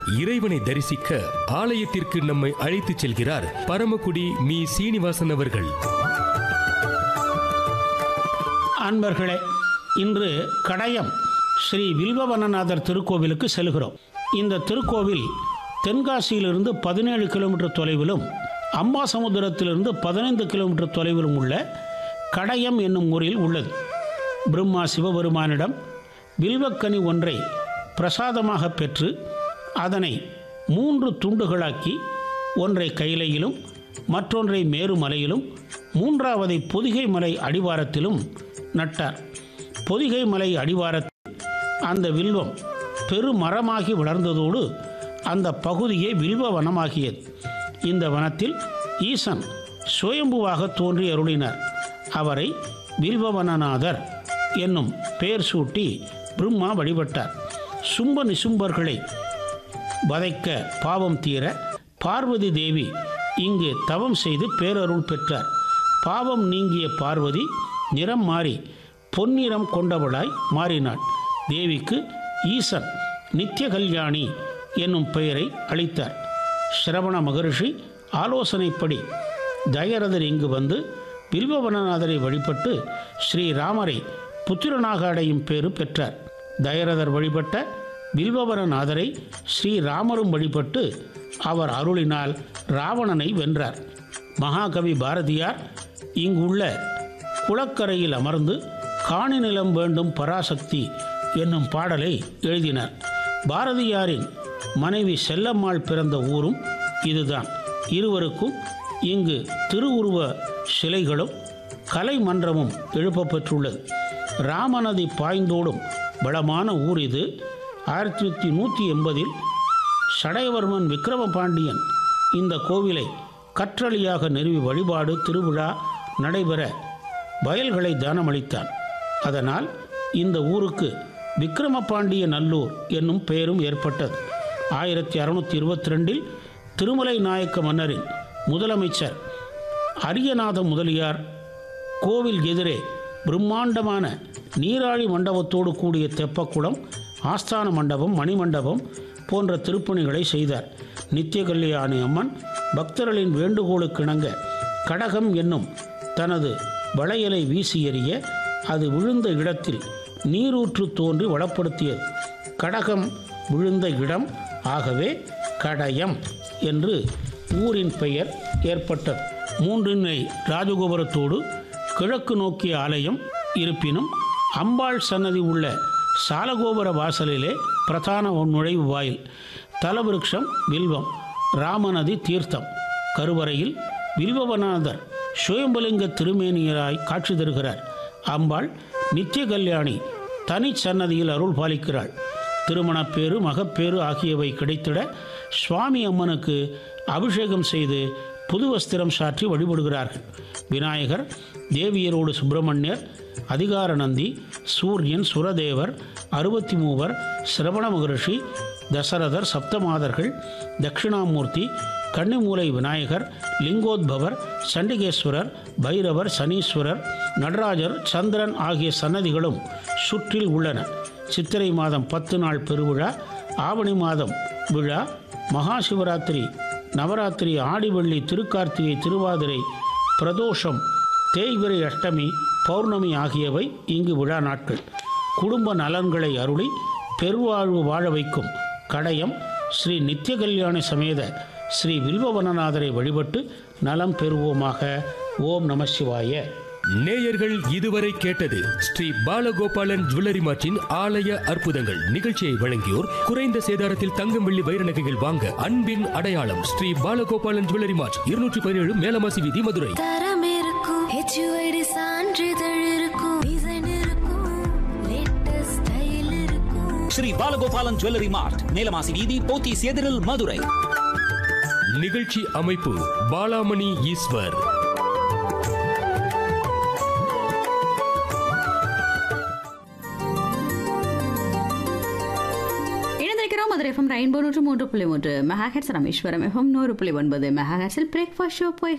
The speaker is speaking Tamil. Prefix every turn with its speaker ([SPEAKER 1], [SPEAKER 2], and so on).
[SPEAKER 1] இறைவனை தரிசிக்க ஆலயத்திற்கு நம்மை அழைத்துச் செல்கிறார் பரமக்குடி மீ சீனிவாசன் அவர்கள்
[SPEAKER 2] அன்பர்களே இன்று கடயம் ஸ்ரீ வில்வவனநாதர் திருக்கோவிலுக்கு செல்கிறோம் இந்த திருக்கோவில் தென்காசியிலிருந்து பதினேழு கிலோமீட்டர் தொலைவிலும் அம்பாசமுத்திரத்திலிருந்து பதினைந்து கிலோமீட்டர் தொலைவிலும் உள்ள கடயம் என்னும் ஊரில் உள்ளது பிரம்மா சிவபெருமானிடம் வில்வக்கனி ஒன்றை பிரசாதமாக பெற்று அதனை மூன்று துண்டுகளாக்கி ஒன்றை கைலையிலும் மற்றொன்றை மேருமலையிலும் மூன்றாவதை பொதிகை மலை அடிவாரத்திலும் நட்டார் பொதிகை மலை அடிவாரத்தில் அந்த வில்வம் பெருமரமாகி வளர்ந்ததோடு அந்த பகுதியே வில்வ வனமாகியது இந்த வனத்தில் ஈசன் சுயம்புவாக தோன்றி அருளினார் அவரை வில்வவனநாதர் என்னும் பெயர் சூட்டி பிரம்மா வழிபட்டார் சும்ப நிசும்பர்களை வதைக்க பாவம் தீர பார்வதி தேவி இங்கு தவம் செய்து பேரருள் பெற்றார் பாவம் நீங்கிய பார்வதி நிறம் மாறி பொன்னிறம் கொண்டவளாய் மாறினாள் தேவிக்கு ஈசன் நித்திய கல்யாணி என்னும் பெயரை அளித்தார் சிரவண மகரிஷி ஆலோசனைப்படி தயரதர் இங்கு வந்து வில்வவனநாதரை வழிபட்டு ஸ்ரீராமரை புத்திரனாக அடையும் பேறு பெற்றார் தயரதர் வழிபட்ட வில்வவனநாதரை ஸ்ரீராமரும் வழிபட்டு அவர் அருளினால் ராவணனை வென்றார் மகாகவி பாரதியார் இங்குள்ள குளக்கரையில் அமர்ந்து காணி நிலம் வேண்டும் பராசக்தி என்னும் பாடலை எழுதினார் பாரதியாரின் மனைவி செல்லம்மாள் பிறந்த ஊரும் இதுதான் இருவருக்கும் இங்கு திருவுருவ சிலைகளும் கலை மன்றமும் எழுப்பப்பெற்றுள்ளது ராமநதி பாய்ந்தோடும் வளமான ஊர் இது ஆயிரத்தி தொள்ளாயிரத்தி நூற்றி எண்பதில் சடையவர்மன் விக்கிரம பாண்டியன் இந்த கோவிலை கற்றளியாக நிறுவி வழிபாடு திருவிழா நடைபெற வயல்களை தானமளித்தான் அதனால் இந்த ஊருக்கு விக்கிரமபாண்டிய நல்லூர் என்னும் பெயரும் ஏற்பட்டது ஆயிரத்தி அறுநூத்தி இருபத்தி ரெண்டில் திருமலை நாயக்க மன்னரின் முதலமைச்சர் அரியநாத முதலியார் கோவில் எதிரே பிரம்மாண்டமான நீராழி மண்டபத்தோடு கூடிய தெப்பக்குளம் ஆஸ்தான மண்டபம் மணிமண்டபம் போன்ற திருப்பணிகளை செய்தார் நித்திய கல்யாணி அம்மன் பக்தர்களின் வேண்டுகோளுக்கிணங்க கடகம் என்னும் தனது வளையலை வீசி எறிய அது விழுந்த இடத்தில் நீரூற்று தோன்றி வளப்படுத்தியது கடகம் விழுந்த இடம் ஆகவே கடயம் என்று ஊரின் பெயர் ஏற்பட்டது மூன்றினை ராஜகோபுரத்தோடு கிழக்கு நோக்கிய ஆலயம் இருப்பினும் அம்பாள் சன்னதி உள்ள சாலகோபுர வாசலிலே பிரதான நுழைவு வாயில் தலவிருட்சம் வில்வம் ராமநதி தீர்த்தம் கருவறையில் வில்வவநாதர் சுயம்பலிங்க திருமேனியராய் காட்சி தருகிறார் அம்பாள் நித்திய கல்யாணி தனி சன்னதியில் அருள் பாலிக்கிறாள் திருமணப்பேறு மகப்பேறு ஆகியவை கிடைத்திட சுவாமி அம்மனுக்கு அபிஷேகம் செய்து புது வஸ்திரம் சாற்றி வழிபடுகிறார்கள் விநாயகர் தேவியரோடு சுப்பிரமணியர் அதிகாரநந்தி சூரியன் சுரதேவர் அறுபத்தி மூவர் சிரவண மகரிஷி தசரதர் சப்தமாதர்கள் தட்சிணாமூர்த்தி கன்னிமூலை விநாயகர் லிங்கோத்பவர் சண்டிகேஸ்வரர் பைரவர் சனீஸ்வரர் நடராஜர் சந்திரன் ஆகிய சன்னதிகளும் சுற்றில் உள்ளன சித்திரை மாதம் பத்து நாள் பெருவிழா ஆவணி மாதம் விழா மகா சிவராத்திரி நவராத்திரி ஆடிவள்ளி திருக்கார்த்திகை திருவாதிரை பிரதோஷம் தேய்பிரை அஷ்டமி பௌர்ணமி ஆகியவை இங்கு விழா நாட்கள் குடும்ப நலன்களை அருளி பெருவாழ்வு வாழ வைக்கும் கடயம் ஸ்ரீ நித்திய கல்யாண சமேத ஸ்ரீ வில்வவனநாதரை வழிபட்டு நலம் பெறுவோமாக ஓம் நம சிவாய
[SPEAKER 1] நேயர்கள் இதுவரை கேட்டது ஸ்ரீ பாலகோபாலன் ஜுவல்லரி மார்ட்டின் ஆலய அற்புதங்கள் நிகழ்ச்சியை வழங்கியோர் குறைந்த சேதாரத்தில் தங்கம் வெள்ளி வைர நகைகள் வாங்க அன்பின் அடையாளம் ஸ்ரீ பாலகோபாலன் ஜுவல்லரி மார்ட் இருநூற்றி பதினேழு மேலமாசி வீதி மதுரை
[SPEAKER 3] தரம் இருக்கும் ஹெச்யூஐடி சான்றிதழ் இருக்கும் டிசைன் இருக்கும் லேட்டஸ்ட் ஸ்டைல் இருக்கும்
[SPEAKER 4] ஸ்ரீ பாலகோபாலன் ஜுவல்லரி மார்ட் மேலமாசி வீதி போத்தீஸ் எதிரில் மதுரை
[SPEAKER 1] நிகழ்ச்சி அமைப்பு பாலாமணி ஈஸ்வர்
[SPEAKER 5] இணைந்திருக்கிறோம் மதுரை எஃப்எம் ரெயின்போ நூற்று மூன்று புள்ளி மூன்று மெகா ஹெட்ஸ் ராமேஸ்வரம் எஃப்எம் நூறு புள்ளி ஒன்பது மெகா ஹெட்ஸில் பிரேக்ஃபாஸ்ட் ஷோ போய்